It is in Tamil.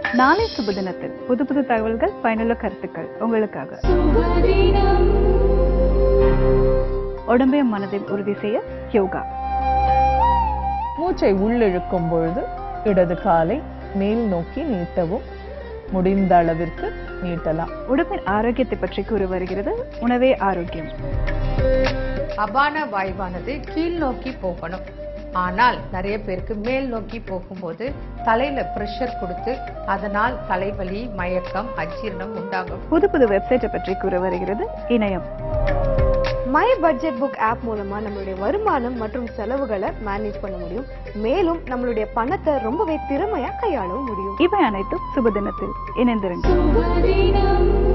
நாளை சுப தினத்தில் புது புது தகவல்கள் பயனுள்ள கருத்துக்கள் உங்களுக்காக உடம்பையும் மனதையும் உறுதி செய்ய யோகா மூச்சை உள்ளிழுக்கும் பொழுது இடது காலை மேல் நோக்கி நீட்டவும் முடிந்த அளவிற்கு நீட்டலாம் உடம்பின் ஆரோக்கியத்தை பற்றி கூறி வருகிறது உணவே ஆரோக்கியம் அபான வாயுவானது கீழ் நோக்கி போகணும் ஆனால் நிறைய பேருக்கு மேல் நோக்கி போகும்போது தலையில பிரஷர் கொடுத்து அதனால் தலைவலி மயக்கம் அஜீரணம் உண்டாகும் புது புது வெப்சைட்டை பற்றி கூற வருகிறது இணையம் மை பட்ஜெட் புக் ஆப் மூலமா நம்மளுடைய வருமானம் மற்றும் செலவுகளை மேனேஜ் பண்ண முடியும் மேலும் நம்மளுடைய பணத்தை ரொம்பவே திறமையா கையாளவும் முடியும் இவை அனைத்தும் சுப தினத்தில் இணைந்திருங்கள் சுபதினம்